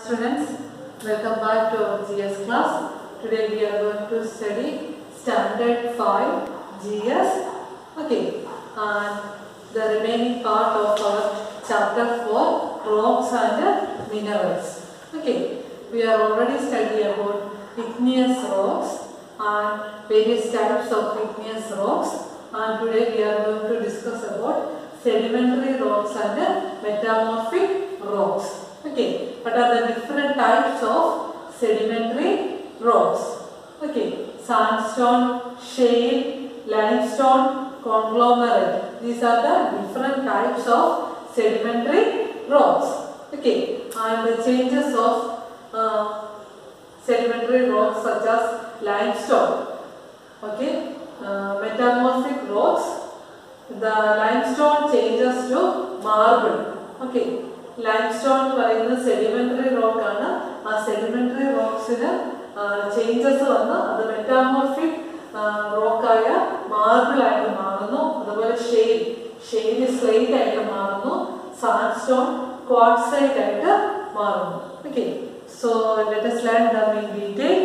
Students, welcome back to our GS class. Today we are going to study Standard 5 GS. Okay, and the remaining part of our chapter 4 Rocks and Minerals. Okay, we are already studying about igneous rocks and various types of igneous rocks. And today we are going to discuss about sedimentary rocks and metamorphic rocks. Okay, what are the different types of sedimentary rocks? Okay, sandstone, shale, limestone, conglomerate. These are the different types of sedimentary rocks. Okay, and the changes of uh, sedimentary rocks such as limestone. Okay, uh, metamorphic rocks. The limestone changes to marble. Okay, limestone എന്ന് പറയുന്നത് sedimentary rock ആണ് ആ sedimentary റോക്സിന് changes വന്ന് അത് metamorphic റോക്കായ marble ആയിട്ട് മാറുന്നു അതുപോലെ shale shale slate ആയിട്ട് മാറുന്നു സാൻഡ്സ്റ്റോൺ ക്വാഡ്സൈറ്റ് ആയിട്ട് മാറുന്നു okay so let us learn them in detail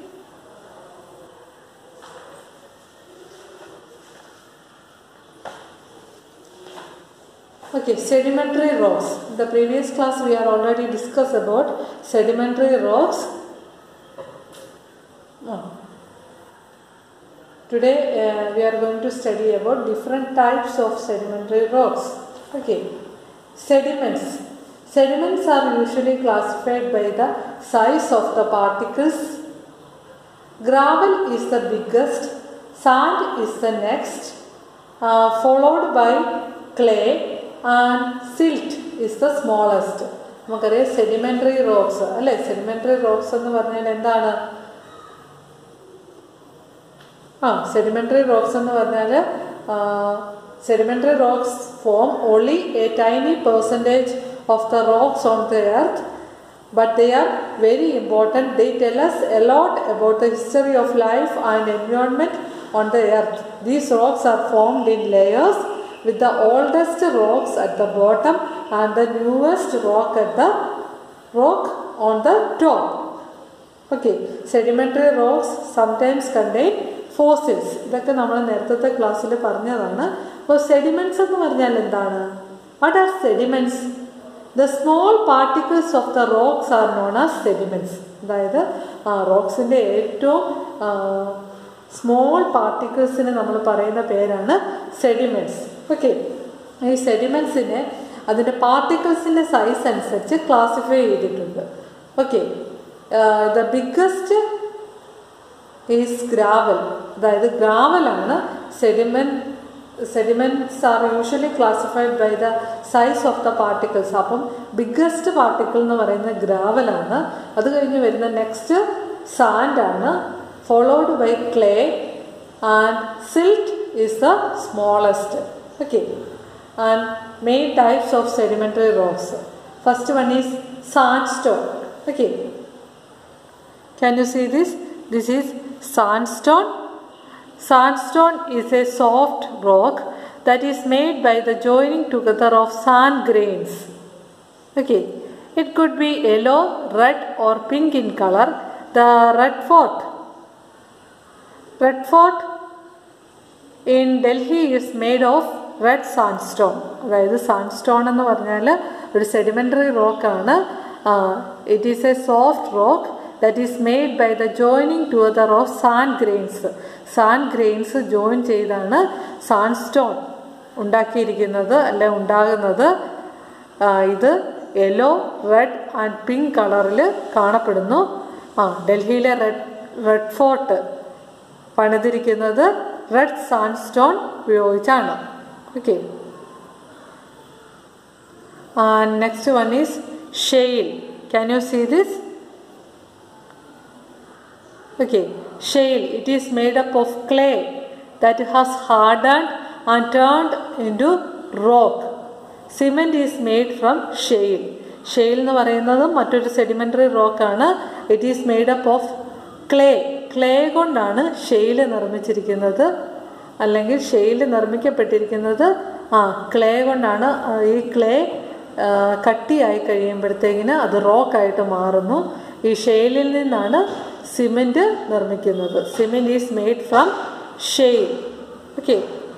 Okay, sedimentary rocks. In the previous class we are already discussed about sedimentary rocks. No. Today uh, we are going to study about different types of sedimentary rocks. Okay, sediments. Sediments are usually classified by the size of the particles. Gravel is the biggest, sand is the next, uh, followed by clay and silt is the smallest നമുക്കറിയാം sedimentary rocks അല്ലേ sedimentary rocks എന്ന് പറഞ്ഞാൽ എന്താണ് ആ sedimentary rocks എന്ന് പറഞ്ഞാൽ sedimentary rocks form only a tiny percentage of the rocks on the earth but they are very important. They tell us a lot about the history of life and environment on the earth. These rocks are formed in layers with the oldest rocks at the bottom and the newest rock at the rock on the top. Okay, sedimentary rocks sometimes contain fossils. ഇതൊക്കെ നമ്മൾ നേരത്തെ ക്ലാസ്സിൽ പറഞ്ഞതാണ് അപ്പോൾ sediments എന്ന് പറഞ്ഞാൽ എന്താണ് what are sediments the small particles of the rocks are known as sediments അതായത് റോക്സിൻ്റെ ഏറ്റവും സ്മോൾ പാർട്ടിക്കിൾസിന് നമ്മൾ പറയുന്ന പേരാണ് സെഡിമെൻറ്റ്സ് ഓക്കെ ഈ സെഡിമെൻസിനെ അതിൻ്റെ പാർട്ടിക്കിൾസിൻ്റെ സൈസ് അനുസരിച്ച് ക്ലാസിഫൈ ചെയ്തിട്ടുണ്ട് okay the biggest is gravel അതായത് ഗ്രാവലാണ് sediment sediments are usually classified by the size of the particles അപ്പം ബിഗ്ഗസ്റ്റ് പാർട്ടിക്കിൾ എന്ന് പറയുന്നത് ഗ്രാവലാണ് അത് കഴിഞ്ഞ് വരുന്ന നെക്സ്റ്റ് സാൻഡാണ് followed by clay and silt is the smallest okay and main types of sedimentary rocks first one is sandstone okay can you see this this is sandstone sandstone is a soft rock that is made by the joining together of sand grains okay it could be yellow red or pink in color the red fort red fort in delhi is made of red sandstone അതായത് sandstone എന്ന് പറഞ്ഞാൽ ഒരു sedimentary റോക്കാണ് it is a soft rock that is made by the joining together of sand grains sand grains join ചെയ്താണ് sandstone ഉണ്ടാക്കിയിരിക്കുന്നത് അല്ലെ ഉണ്ടാകുന്നത് ഇത് യെല്ലോ റെഡ് ആൻഡ് പിങ്ക് കളറിൽ കാണപ്പെടുന്നു ആ ഡൽഹിയിലെ റെഡ് റെഡ് ഫോർട്ട് പണിതിരിക്കുന്നത് റെഡ് സാൻഡ്സ്റ്റോൺ ഉപയോഗിച്ചാണ് okay and next one is shale can you see this okay shale it is made up of clay that has hardened and turned into rock cement is made from shale shale എന്ന് പറയുന്നത് മറ്റൊരു sedimentary റോക്കാണ് it is made up of clay clay കൊണ്ടാണ് shale നിർമ്മിച്ചിരിക്കുന്നത് അല്ലെങ്കിൽ ഷെയിൽ നിർമ്മിക്കപ്പെട്ടിരിക്കുന്നത് ആ clay കൊണ്ടാണ് ഈ ക്ലേ ആ, കട്ടിയായി കഴിയുമ്പോഴത്തേക്കിന് അത് റോക്കായിട്ട് മാറുന്നു ഈ ഷെയിലിൽ നിന്നാണ് സിമെൻറ്റ് നിർമ്മിക്കുന്നത് cement is made from shale okay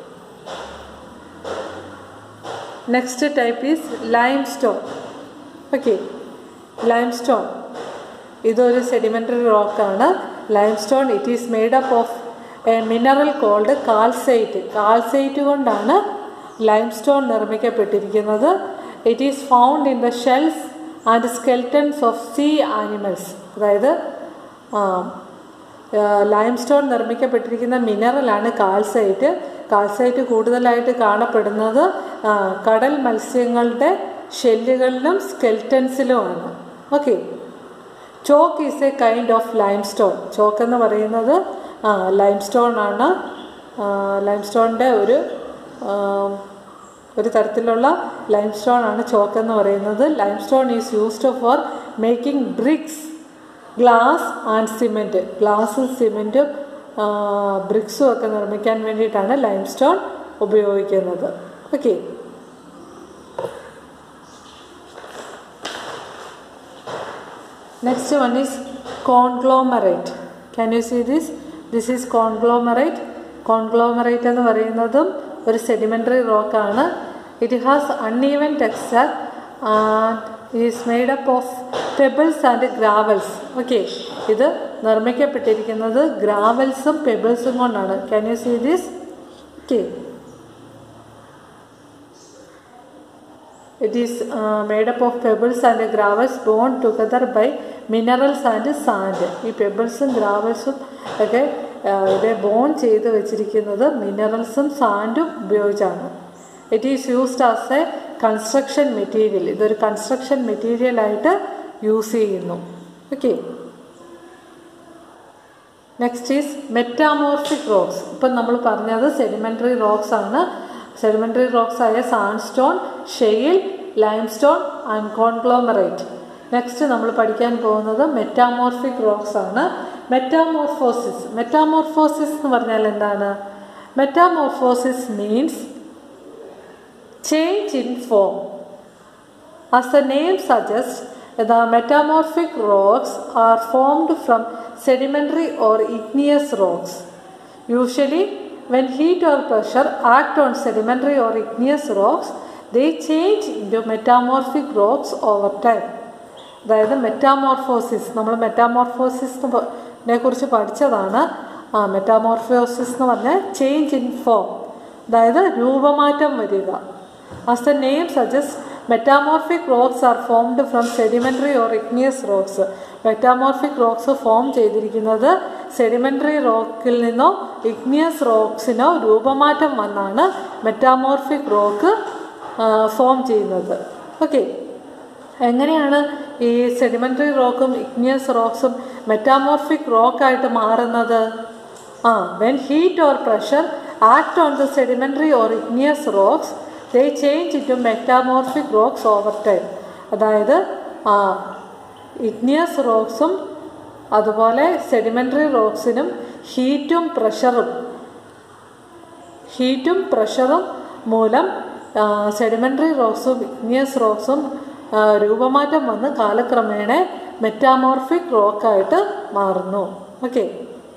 next type is limestone okay limestone ഇതൊരു സെഡിമെൻ്ററി റോക്കാണ് limestone it is made up of a mineral called calcite calcite കൊണ്ടാണ് ലൈം സ്റ്റോൺ നിർമ്മിക്കപ്പെട്ടിരിക്കുന്നത് it is found in the shells and skeletons of sea animals അതായത് ലൈം സ്റ്റോൺ നിർമ്മിക്കപ്പെട്ടിരിക്കുന്ന മിനറലാണ് calcite calcite കൂടുതലായിട്ട് കാണപ്പെടുന്നത് ആ, കടൽ മത്സ്യങ്ങളുടെ ഷെല്ലുകളിലും സ്കെൽറ്റൻസിലുമാണ് okay chalk is a kind of lime stone chalk എന്ന് പറയുന്നത് ലൈം സ്റ്റോൺ ആണ് ലൈം സ്റ്റോണിൻ്റെ ഒരു ആ, ഒരു തരത്തിലുള്ള ലൈം സ്റ്റോൺ ആണ് ചോക്ക് എന്ന് പറയുന്നത് limestone is used for making bricks glass and cement ഗ്ലാസും സിമെൻറ്റും ബ്രിക്സും ഒക്കെ നിർമ്മിക്കാൻ വേണ്ടിയിട്ടാണ് ലൈം സ്റ്റോൺ ഉപയോഗിക്കുന്നത് okay next one is conglomerate can you see this this is conglomerate conglomerate എന്ന് പറയുന്നതും ഒരു സെഡിമെൻ്ററി റോക്കാണ് it has uneven texture is made up of pebbles and gravels okay ഇത് നിർമ്മിക്കപ്പെട്ടിരിക്കുന്നത് ഗ്രാവൽസും പെബിൾസും കൊണ്ടാണ് can you see this okay It is uh, made up of pebbles and gravels bound together by minerals and sand. ഈ പെബിൾസും ഗ്രാവൽസും ഒക്കെ uh, ഇത് bone ചെയ്ത് വെച്ചിരിക്കുന്നത് മിനറൽസും സാൻഡും ഉപയോഗിച്ചാണ് it is used as a construction material ഇതൊരു കൺസ്ട്രക്ഷൻ മെറ്റീരിയലായിട്ട് യൂസ് ചെയ്യുന്നു okay next is metamorphic rocks ഇപ്പം നമ്മൾ പറഞ്ഞത് സെഡിമെൻ്ററി റോക്സ് ആണ് സെഡിമെൻ്ററി റോക്സ് ആയ sandstone shale limestone and conglomerate next നമ്മൾ പഠിക്കാൻ പോകുന്നത് മെറ്റാമോർഫിക് റോക്സ് ആണ് മെറ്റാമോർഫോസിസ് മെറ്റാമോർഫോസിസ് എന്ന് പറഞ്ഞാൽ എന്താണ് metamorphosis means change in form As the name suggests, the metamorphic rocks are formed from sedimentary or igneous rocks. Usually, when heat or pressure act on sedimentary or igneous rocks, they change into metamorphic rocks over time. അതായത് metamorphosis നമ്മൾ മെറ്റാമോർഫോസിസിനെ കുറിച്ച് പഠിച്ചതാണ് ആ metamorphosis എന്ന് പറഞ്ഞാൽ change in form അതായത് രൂപമാറ്റം വരിക As the name suggests, metamorphic rocks are formed from sedimentary or igneous rocks. Metamorphic rocks form ചെയ്തിരിക്കുന്നത് സെഡിമെൻ്ററി റോക്കിൽ നിന്നോ ഇഗ്നിയസ് റോക്സിനോ രൂപമാറ്റം വന്നാണ് മെറ്റാമോർഫിക് റോക്ക് ഫോം ചെയ്യുന്നത് ഓക്കെ എങ്ങനെയാണ് ഈ സെഡിമെൻ്ററി റോക്കും ഇഗ്നിയസ് റോക്സും മെറ്റാമോർഫിക് റോക്കായിട്ട് മാറുന്നത് ആ when heat or pressure act on the sedimentary or igneous rocks they change into metamorphic rocks over time അതായത് ആ ഇഗ്നിയസ് റോക്സും അതുപോലെ സെഡിമെൻ്ററി റോക്സിനും ഹീറ്റും പ്രഷറും ഹീറ്റും പ്രഷറും മൂലം സെഡിമെൻ്ററി റോക്സും ഇഗ്നിയസ് റോക്സും ആ, രൂപമാറ്റം വന്ന് കാലക്രമേണ മെറ്റാമോർഫിക് റോക്കായിട്ട് മാറുന്നു ഓക്കെ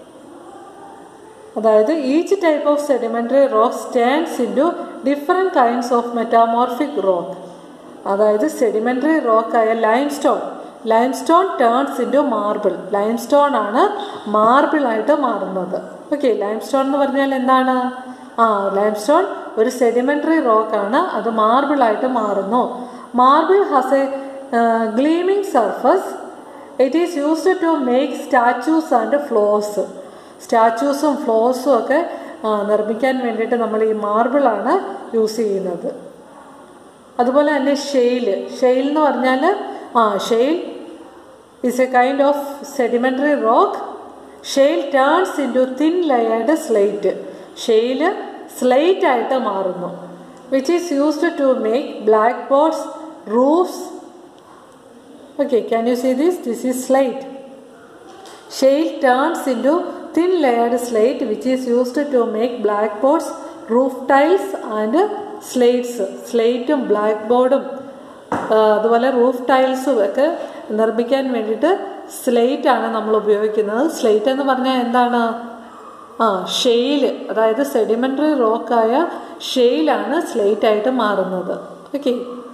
അതായത് each type of sedimentary rock stands into different kinds of metamorphic rock അതായത് സെഡിമെൻ്ററി റോക്കായ limestone limestone turns into marble limestone ആണ് മാർബിളായിട്ട് മാറുന്നത് ഓക്കെ ലൈം സ്റ്റോൺ എന്ന് പറഞ്ഞാൽ എന്താണ് ആ ലൈം സ്റ്റോൺ ഒരു സെഡിമെൻ്ററി റോക്കാണ് അത് മാർബിളായിട്ട് മാറുന്നു marble has a gleaming surface it is used to make statues and floors സ്റ്റാച്യൂസും ഫ്ലോസും ഒക്കെ ആ, നിർമ്മിക്കാൻ വേണ്ടിയിട്ട് നമ്മൾ ഈ മാർബിളാണ് യൂസ് ചെയ്യുന്നത് അതുപോലെ തന്നെ ഷെയിൽ ഷെയിൽ എന്ന് പറഞ്ഞാൽ ആ shale is a kind of sedimentary rock shale turns into thin layered slate shale slate ആയിട്ട് മാറുന്നു which is used to make black boards roofs okay can you see this this is slate Shale turns into thin layered slate which is used to make blackboards, roof tiles and slates. സ്ലേറ്റും black ബോർഡും അതുപോലെ roof ടൈൽസും ഒക്കെ നിർമ്മിക്കാൻ വേണ്ടിയിട്ട് slate ആണ് നമ്മൾ ഉപയോഗിക്കുന്നത് slate എന്ന് പറഞ്ഞാൽ എന്താണ് ആ ഷെയില് അതായത് സെഡിമെൻ്ററി റോക്കായ ഷെയിലാണ് സ്ലേറ്റ് ആയിട്ട് മാറുന്നത് okay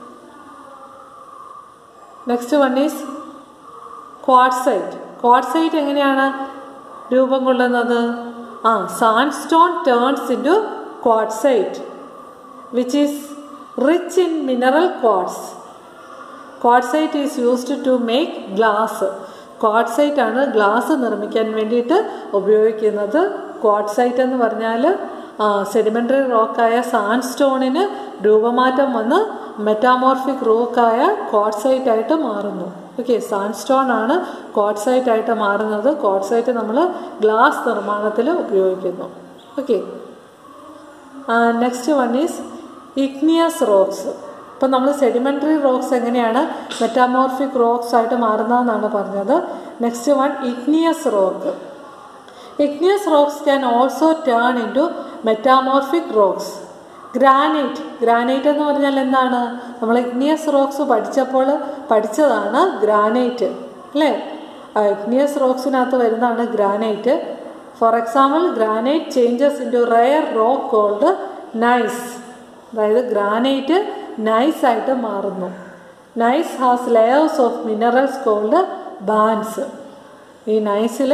next one is quartzite quartzite എങ്ങനെയാണ് രൂപം കൊള്ളുന്നത് ആ sandstone turns into quartzite which is rich in mineral quartz quartzite is used to make glass quartzite ആണ് ഗ്ലാസ് നിർമ്മിക്കാൻ വേണ്ടിയിട്ട് ഉപയോഗിക്കുന്നത് ക്വാഡ്സൈറ്റ് എന്ന് പറഞ്ഞാൽ സെഡിമെൻ്ററി റോക്കായ സാൻസ്റ്റോണിന് രൂപമാറ്റം വന്ന് മെറ്റാമോർഫിക് റോക്കായ ക്വാഡ്സൈറ്റ് ആയിട്ട് മാറുന്നു ഓക്കെ സാൻസ്റ്റോൺ ആണ് ക്വാഡ്സൈറ്റ് ആയിട്ട് മാറുന്നത് ക്വാഡ്സൈറ്റ് നമ്മൾ ഗ്ലാസ് നിർമ്മാണത്തിൽ ഉപയോഗിക്കുന്നു okay next one is igneous rocks ഇപ്പം നമ്മൾ സെഡിമെൻ്ററി റോക്സ് എങ്ങനെയാണ് മെറ്റാമോർഫിക് റോക്സ് ആയിട്ട് മാറുന്നതെന്നാണ് പറഞ്ഞത് next one igneous rock igneous rocks can also turn into metamorphic rocks granite granite എന്ന് പറഞ്ഞാൽ എന്താണ് നമ്മൾ ഇഗ്നിയസ് റോക്സ് പഠിച്ചപ്പോൾ പഠിച്ചതാണ് ഗ്രാനൈറ്റ് അല്ലേ ഇഗ്നിയസ് റോക്സിനകത്ത് വരുന്നതാണ് granite for example granite changes into rare rock called gneiss അതായത് ഗ്രാനൈറ്റ് നൈസ് ആയിട്ട് മാറുന്നു gneiss has layers of minerals called bands ഈ നൈസിൽ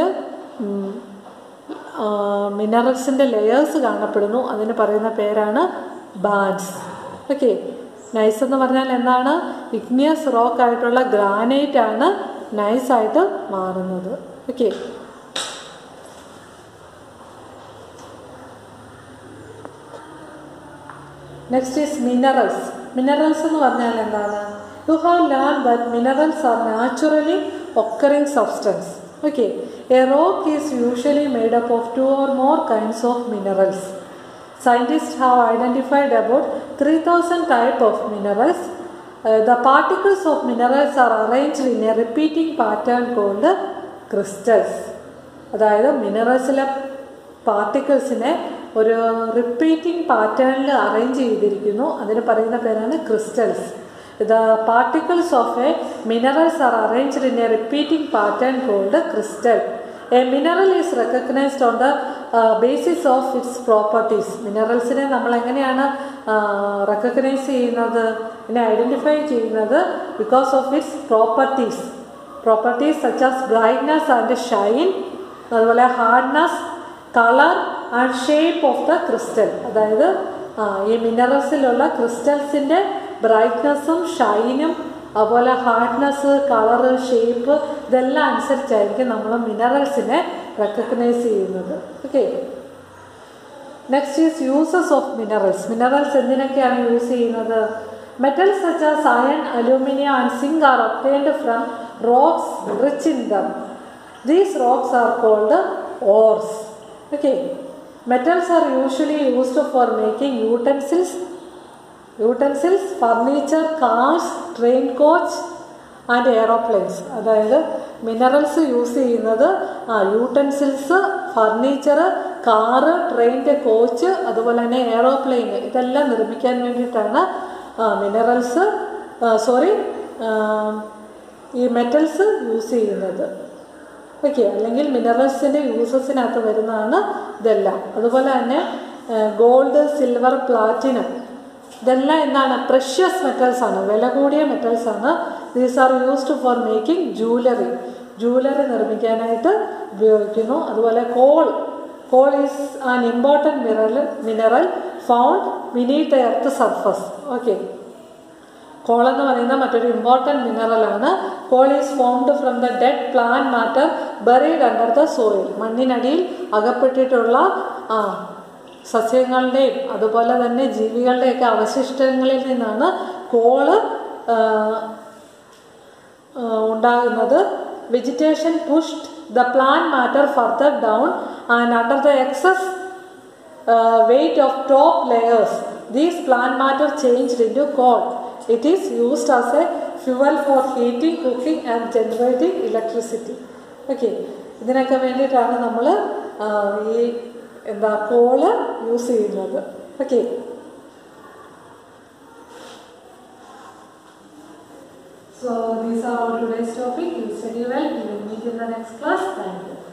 മിനറൽസിൻ്റെ ലെയേഴ്സ് കാണപ്പെടുന്നു അതിന് പറയുന്ന പേരാണ് ബാൻസ് ഓക്കെ നൈസ് എന്ന് പറഞ്ഞാൽ എന്താണ് ഇഗ്നിയസ് റോക്ക് ആയിട്ടുള്ള ഗ്രാനൈറ്റ് ആണ് നൈസായിട്ട് മാറുന്നത് okay next is minerals minerals എന്ന് പറഞ്ഞാൽ എന്താണ് you have learn that minerals are naturally occurring substance okay a rock is usually made up of two or more kinds of minerals Scientists have identified about 3000 type of minerals. Uh, the particles of minerals are arranged in a repeating pattern called crystals. അതായത് മിനറൽസിലെ പാർട്ടിക്കിൾസിനെ ഒരു repeating പാറ്റേണിൽ arrange ചെയ്തിരിക്കുന്നു അതിന് പറയുന്ന പേരാണ് crystals the particles of a minerals are arranged in a repeating pattern called crystal a mineral is recognised on the basis of its properties മിനറൽസിനെ നമ്മൾ എങ്ങനെയാണ് റെക്കഗ്നൈസ് ചെയ്യുന്നത് ഇതിനെ ഐഡൻറ്റിഫൈ ചെയ്യുന്നത് because of its properties properties such as brightness and shine അതുപോലെ hardness colour and shape of the crystal അതായത് ഈ മിനറൽസിലുള്ള ക്രിസ്റ്റൽസിൻ്റെ ബ്രൈറ്റ്നസ്സും ഷൈനും അതുപോലെ ഹാർഡ്നെസ് കളറ് ഷേപ്പ് ഇതെല്ലാം അനുസരിച്ചായിരിക്കും നമ്മൾ മിനറൽസിനെ റെക്കഗ്നൈസ് ചെയ്യുന്നത് okay next is uses of minerals minerals എന്തിനൊക്കെയാണ് യൂസ് ചെയ്യുന്നത് metals such as iron aluminium and zinc are obtained from rocks rich in them these rocks are called ores okay metals are usually used for making utensils utensils furniture cars train coach and aeroplanes അതായത് minerals use ചെയ്യുന്നത് ആ utensils furniture car ട്രെയിനിൻ്റെ coach അതുപോലെ തന്നെ aeroplane ഇതെല്ലാം നിർമ്മിക്കാൻ വേണ്ടിയിട്ടാണ് minerals sorry ഈ മെറ്റൽസ് യൂസ് ചെയ്യുന്നത് ഓക്കെ അല്ലെങ്കിൽ മിനറൽസിൻ്റെ യൂസസിനകത്ത് വരുന്നതാണ് ഇതെല്ലാം അതുപോലെ തന്നെ ഗോൾഡ് സിൽവർ പ്ലാറ്റിനം ഇതെല്ലാം എന്താണ് പ്രഷ്യസ് മെറ്റൽസ് ആണ് വില കൂടിയ മെറ്റൽസ് ആണ് these are used for making jewellery jewellery നിർമ്മിക്കാനായിട്ട് ഉപയോഗിക്കുന്നു അതുപോലെ coal coal is an important mineral mineral found beneath earth surface okay coal എന്ന് പറയുന്ന മറ്റൊരു ഇമ്പോർട്ടൻറ്റ് മിനറലാണ് coal is formed from the dead plant matter buried under the soil മണ്ണിനടിയിൽ അകപ്പെട്ടിട്ടുള്ള ആ സസ്യങ്ങളുടെയും അതുപോലെ തന്നെ ജീവികളുടെയൊക്കെ അവശിഷ്ടങ്ങളിൽ നിന്നാണ് കോള് ഉണ്ടാകുന്നത് vegetation pushed the plant matter further down and under the excess weight of top layers these plant matter changed into coal it is used as a fuel for heating cooking and generating electricity okay ഇതിനൊക്കെ വേണ്ടിയിട്ടാണ് നമ്മൾ ഈ എന്താ coal use ചെയ്യുന്നത് okay So these are our today's topic. You study well. We will meet in the next class. Thank you.